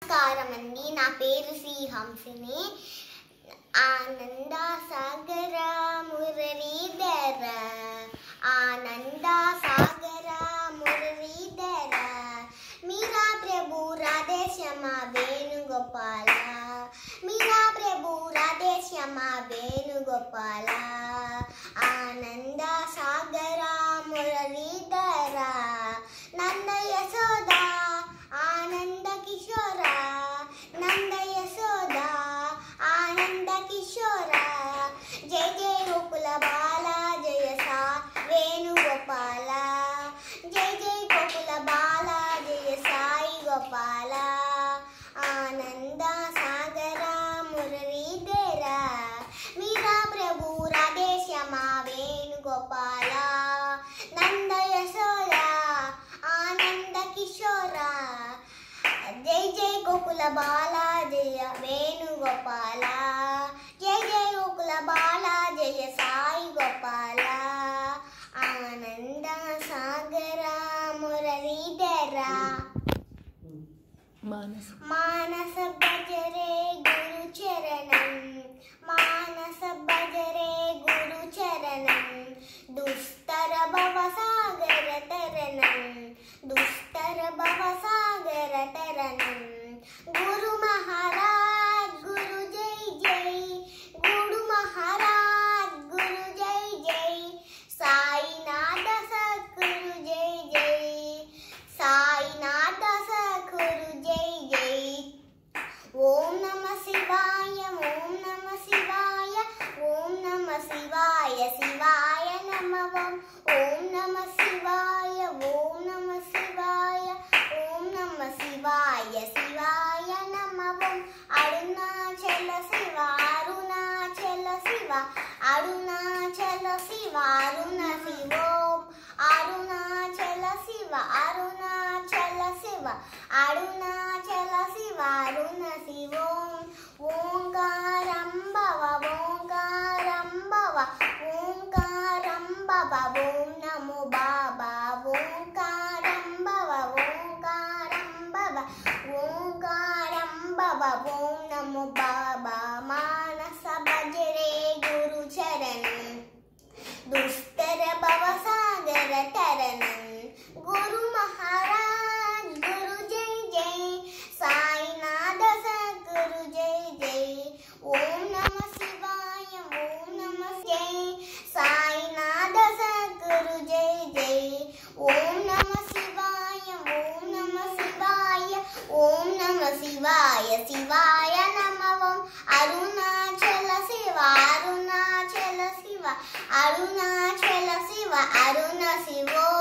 నమస్కారం అండి నా పేరు శ్రీ హంసిని ఆనంద సాగర మురళీధర ఆనంద సాగర మురళీధర మీరా ప్రభు రాధేశ్యామ వేణుగోపాల మీరా ప్రభు రాధేశ్యామ వేణుగోపాల ఆనంద సాగర మురళీధర నంద యశోద ఆనంద కిశోర నంద యశోద ఆనంద కిశోర జయ జయ గోకుల బాల జయ సా వేణుగోపాల జయ జయ గోకుల బాల జయ సాయి గోపాల ఆనంద సాగర మురళీధర మీరా ప్రభు రాధేశ్యామ వేణుగోపాల నంద యశోద ఆనంద కిశోర జై జై గోకుల బాల జయ వేణుగోపాల జై జై గోకుల బాల జయ సాయి గోపాల ఆనంద సాగర మురళీధర మానస మానస భజరే గురు చరణం మానస భజరే గురు చరణం దుస్తర భవ సాగర తరణం దుస్తర భవ సాగర తరణం గురు మహారాజ్ గురు జై జై గురు మహారాజ్ గురు జై జై సాయినాథ సద్గురు జై జై సాయినాథ సద్గురు జై జై ఓం నమ శివాయ ఓం నమ శివాయ ఓం నమ శివాయ శివాయ నమవం ఓం నమ శివాయ ఓం నమ శివాయ ఓం నమ శివాయ శివాయ నమవం అరుణాచల శివ అరుణాచల శివ అరుణాచల శివ అరుణ శివోం అరుణాచల శివ అరుణాచల శివ అరుణాచల శివ అరుణ శివోం ఓంకారం భవ ఓంకారం భవ ఓంకారం భవ ఓం నమో బాబా ఓంకారం భవ ఓంకారం భవ ఓంకారం భవ ఓం నమో బాబా మానస భజరే గురు చరణం దుస్తర భవ సాగర తరణం గురు మహారాజ్ గురు జై జై సాయినాథ సద్గురు జై జై ఓం నమ శివాయ ఓం నమ జై సాయినాథ సద్గురు జై జై ఓం నమ శివాయ ఓం నమ శివాయ ఓం నమ శివాయ శివాయ నమవం అరుణాచల శివ అరుణాచల శివ అరుణాచల శివ అరుణ శివో